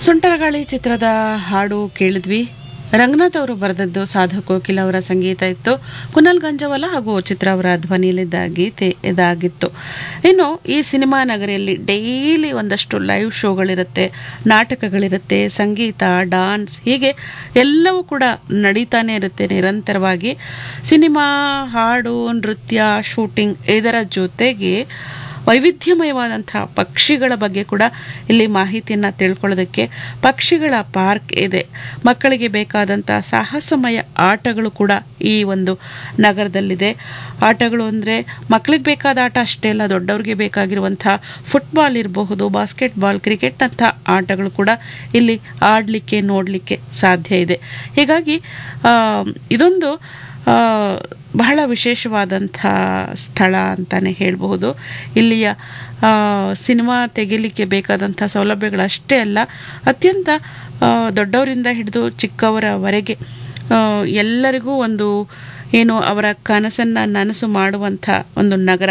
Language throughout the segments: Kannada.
ಸುಂಟರಗಾಳಿ ಚಿತ್ರದ ಹಾಡು ಕೇಳಿದ್ವಿ ರಂಗನಾಥ್ ಅವರು ಬರೆದದ್ದು ಸಾಧು ಕೋಕಿಲ ಅವರ ಸಂಗೀತ ಇತ್ತು ಕುನಲ್ ಗಂಜವಲ ಹಾಗೂ ಚಿತ್ರ ಅವರ ಧ್ವನಿಯಲ್ಲಿದ್ದ ಗೀತೆ ಇದಾಗಿತ್ತು ಇನ್ನು ಈ ಸಿನಿಮಾ ನಗರಿಯಲ್ಲಿ ಡೈಲಿ ಒಂದಷ್ಟು ಲೈವ್ ಶೋಗಳಿರುತ್ತೆ ನಾಟಕಗಳಿರುತ್ತೆ ಸಂಗೀತ ಡಾನ್ಸ್ ಹೀಗೆ ಎಲ್ಲವೂ ಕೂಡ ನಡೀತಾನೆ ಇರುತ್ತೆ ನಿರಂತರವಾಗಿ ಸಿನಿಮಾ ಹಾಡು ನೃತ್ಯ ಶೂಟಿಂಗ್ ಇದರ ಜೊತೆಗೆ ವೈವಿಧ್ಯಮಯವಾದಂತಹ ಪಕ್ಷಿಗಳ ಬಗ್ಗೆ ಕೂಡ ಇಲ್ಲಿ ಮಾಹಿತಿಯನ್ನು ತಿಳ್ಕೊಳ್ಳೋದಕ್ಕೆ ಪಕ್ಷಿಗಳ ಪಾರ್ಕ್ ಇದೆ ಮಕ್ಕಳಿಗೆ ಬೇಕಾದಂಥ ಸಾಹಸಮಯ ಆಟಗಳು ಕೂಡ ಈ ಒಂದು ನಗರದಲ್ಲಿದೆ ಆಟಗಳು ಅಂದರೆ ಮಕ್ಕಳಿಗೆ ಬೇಕಾದ ಆಟ ಅಷ್ಟೇ ಅಲ್ಲ ದೊಡ್ಡವ್ರಿಗೆ ಬೇಕಾಗಿರುವಂಥ ಫುಟ್ಬಾಲ್ ಇರಬಹುದು ಬಾಸ್ಕೆಟ್ಬಾಲ್ ಕ್ರಿಕೆಟ್ ಅಂಥ ಆಟಗಳು ಕೂಡ ಇಲ್ಲಿ ಆಡಲಿಕ್ಕೆ ನೋಡಲಿಕ್ಕೆ ಸಾಧ್ಯ ಇದೆ ಹೀಗಾಗಿ ಆ, ಇದೊಂದು ಆ, ಬಹಳ ವಿಶೇಷವಾದಂಥ ಸ್ಥಳ ಅಂತಲೇ ಹೇಳಬಹುದು ಇಲ್ಲಿಯ ಆ, ಸಿನಿಮಾ ತೆಗಿಲಿಕ್ಕೆ ಬೇಕಾದಂಥ ಸೌಲಭ್ಯಗಳಷ್ಟೇ ಅಲ್ಲ ಅತ್ಯಂತ ಆ, ದೊಡ್ಡವರಿಂದ ಹಿಡಿದು ಚಿಕ್ಕವರವರೆಗೆ ಆ, ಎಲ್ಲರಿಗೂ ಒಂದು ಏನು ಅವರ ಕನಸನ್ನು ನನಸು ಮಾಡುವಂಥ ಒಂದು ನಗರ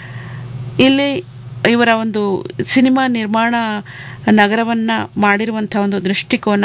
ಇಲ್ಲಿ ಇವರ ಒಂದು ಸಿನಿಮಾ ನಿರ್ಮಾಣ ನಗರವನ್ನು ಮಾಡಿರುವಂಥ ಒಂದು ದೃಷ್ಟಿಕೋನ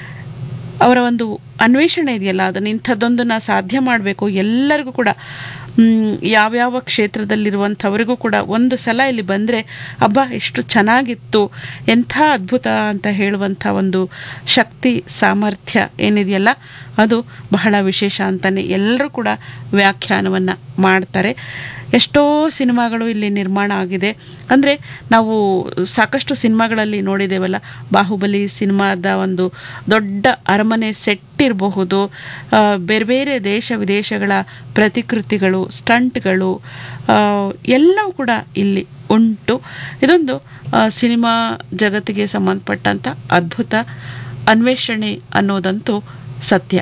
ಅವರ ಒಂದು ಅನ್ವೇಷಣೆ ಇದೆಯಲ್ಲ ಅದನ್ನು ಇಂಥದ್ದೊಂದನ್ನು ಸಾಧ್ಯ ಮಾಡಬೇಕು ಎಲ್ಲರಿಗೂ ಕೂಡ ಮ್, ಯಾವ್ಯಾವ ಕ್ಷೇತ್ರದಲ್ಲಿರುವಂಥವರಿಗೂ ಕೂಡ ಒಂದು ಸಲ ಇಲ್ಲಿ ಬಂದರೆ ಅಬ್ಬಾ ಎಷ್ಟು ಚೆನ್ನಾಗಿತ್ತು ಎಂಥ ಅದ್ಭುತ ಅಂತ ಹೇಳುವಂಥ ಒಂದು ಶಕ್ತಿ ಸಾಮರ್ಥ್ಯ ಏನಿದೆಯಲ್ಲ ಅದು ಬಹಳ ವಿಶೇಷ ಅಂತಲೇ ಎಲ್ಲರೂ ಕೂಡ ವ್ಯಾಖ್ಯಾನವನ್ನು ಮಾಡ್ತಾರೆ ಎಷ್ಟೋ ಸಿನಿಮಾಗಳು ಇಲ್ಲಿ ನಿರ್ಮಾಣ ಆಗಿದೆ ಅಂದರೆ ನಾವು ಸಾಕಷ್ಟು ಸಿನಿಮಾಗಳಲ್ಲಿ ನೋಡಿದ್ದೇವಲ್ಲ ಬಾಹುಬಲಿ ಸಿನಿಮಾದ ಒಂದು ದೊಡ್ಡ ಅರಮನೆ ಸೆಟ್ ಇರಬಹುದು ಆ, ಬೇರೆ ಬೇರೆ ದೇಶ ವಿದೇಶಗಳ ಪ್ರತಿಕೃತಿಗಳು ಸ್ಟಂಟ್ಗಳು ಆ, ಎಲ್ಲವೂ ಕೂಡ ಇಲ್ಲಿ ಉಂಟು ಇದೊಂದು ಆ, ಸಿನಿಮಾ ಜಗತ್ತಿಗೆ ಸಂಬಂಧಪಟ್ಟಂಥ ಅದ್ಭುತ ಅನ್ವೇಷಣೆ ಅನ್ನೋದಂತೂ ಸತ್ಯ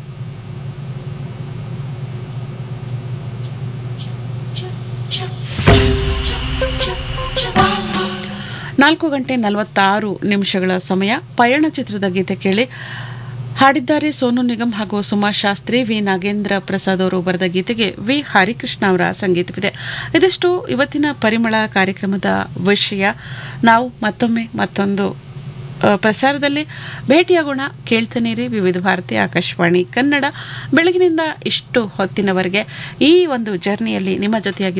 ನಾಲ್ಕು ಗಂಟೆ ನಲವತ್ತಾರು ನಿಮಿಷಗಳ ಸಮಯ ಪಯಣ ಚಿತ್ರದ ಗೀತೆ ಕೇಳಿ ಹಾಡಿದ್ದಾರೆ ಸೋನು ನಿಗಮ್ ಹಾಗೂ ಸುಮಾ ಶಾಸ್ತ್ರಿ ವಿ ನಾಗೇಂದ್ರ ಪ್ರಸಾದ್ ಅವರು ಬರೆದ ಗೀತೆಗೆ ವಿ ಹರಿಕೃಷ್ಣ ಅವರ ಸಂಗೀತವಿದೆ ಇದಿಷ್ಟು ಇವತ್ತಿನ ಪರಿಮಳ ಕಾರ್ಯಕ್ರಮದ ವಿಷಯ ನಾವು ಮತ್ತೊಮ್ಮೆ ಮತ್ತೊಂದು ಆ, ಪ್ರಸಾರದಲ್ಲಿ ಭೇಟಿಯಾಗೋಣ ಕೇಳ್ತಾನೆ ರೀ ವಿವಿಧ ಭಾರತಿ ಆಕಾಶವಾಣಿ ಕನ್ನಡ ಬೆಳಗಿನಿಂದ ಇಷ್ಟು ಹೊತ್ತಿನವರೆಗೆ ಈ ಒಂದು ಜರ್ನಿಯಲ್ಲಿ ನಿಮ್ಮ ಜೊತೆಯಾಗಿ